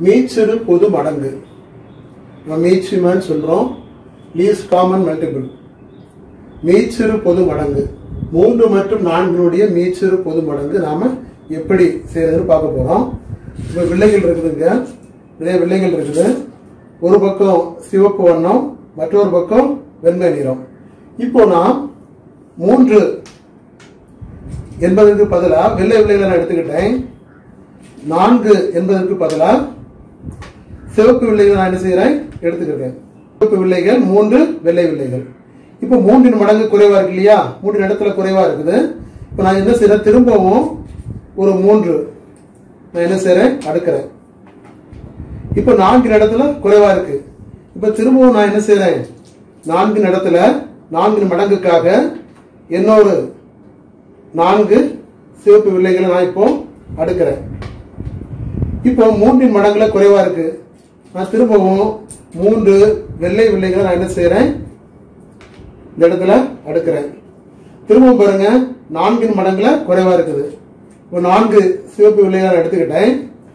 மீச்சிறு பொது மடங்கு நம்ம மீச்சிமன்னு சொல்றோம் லீஸ்ட் காமன் மல்டிபிள் மீச்சிறு பொது மடங்கு மூன்று மற்றும் நான்கினுடைய மீச்சிறு பொது மடங்கு நாம எப்படி செய்யறதுன்னு பார்க்க போறோம் இப்ப வில்லைகள் இருக்குதுங்க நிறைய வில்லைகள் இருக்குது ஒரு பக்கம் சிவப்பு வண்ணம் மற்றொரு பக்கம் வெண்மை நிறம் இப்போ நான் மூன்று என்பதற்கு பதிலா வெள்ளை வில்லைகளை நான் எடுத்துக்கிட்டேன் நான்கு என்பதற்கு பதிலா சிவப்பு வில்லைகள் நான் என்ன செய்யறேன் எடுத்துக்கிறேன் சிவப்பு வில்லைகள் மூன்று வெள்ளை வில்லைகள் இப்போ மூன்றின் மடங்கு குறைவா இருக்கு இல்லையா மூன்றின் இடத்துல குறைவா இருக்குது இப்போ நான் என்ன செய்யறேன் திரும்பவும் ஒரு மூன்று நான் என்ன செய்யறேன் அடுக்கிறேன் இப்போ நான்கின் இடத்துல குறைவா இருக்கு இப்போ திரும்பவும் நான் என்ன செய்யறேன் நான்கின் இடத்துல நான்கு மடங்குக்காக இன்னொரு நான்கு சிவப்பு வில்லைகளை நான் இப்போ அடுக்கிறேன் இப்போ மூன்றின் மடங்குல குறைவா இருக்கு நான் திரும்பவும் மூன்று வெள்ளை வில்லைகளை நான் என்ன செய்யறேன் இந்த இடத்துல அடுக்கிறேன் திரும்பவும் பாருங்க நான்கின் மடங்குல குறைவா இருக்குது இப்போ நான்கு சிவப்பு வில்லைகளை நான் எடுத்துக்கிட்டேன்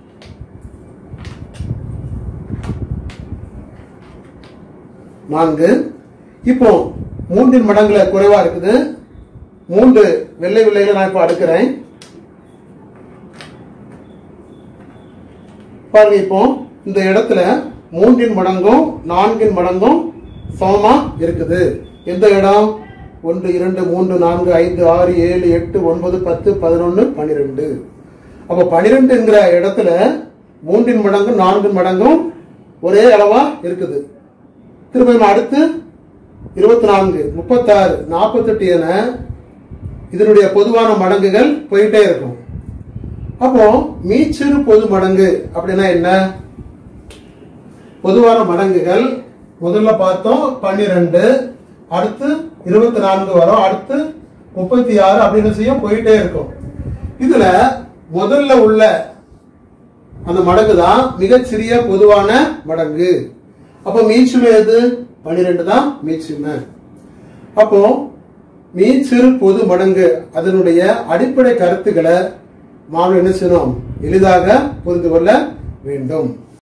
நான்கு இப்போ மூன்றின் மடங்குல குறைவா இருக்குது மூன்று வெள்ளை வில்லைகளை நான் இப்போ அடுக்கிறேன் பாருங்க இப்போ இந்த இடத்துல மூன்றின் மடங்கும் நான்கின் மடங்கும் சமமா இருக்குது எந்த இடம் ஒன்று இரண்டு மூன்று நான்கு ஐந்து ஆறு ஏழு எட்டு ஒன்பது பத்து பதினொன்னு பன்னிரெண்டு அப்ப பனிரெண்டுங்கிற இடத்துல மூன்றின் மடங்கும் நான்கின் மடங்கும் ஒரே அளவா இருக்குது திரும்ப நம்ம அடுத்து இருபத்தி நான்கு முப்பத்தாறு நாற்பத்தெட்டு என இதனுடைய பொதுவான மடங்குகள் போயிட்டே இருக்கும் அப்போ மீச்சிறு பொது மடங்கு அப்படின்னா என்ன பொதுவான மடங்குகள் முதல்ல பார்த்தோம் பன்னிரெண்டு அடுத்து இருபத்தி நான்கு வரும் அடுத்து முப்பத்தி ஆறு அப்படின்னு செய்யும் போயிட்டே இருக்கும் இதுல முதல்ல உள்ள அந்த மடங்கு தான் மிகச்சிறிய பொதுவான மடங்கு அப்போ மீச்சுமை எது பன்னிரெண்டு தான் மீச்சுமை அப்போ மீச்சிறு பொது மடங்கு அதனுடைய அடிப்படை கருத்துக்களை மாணவன் என்ன செய்யணும் எளிதாக புரிந்து கொள்ள வேண்டும்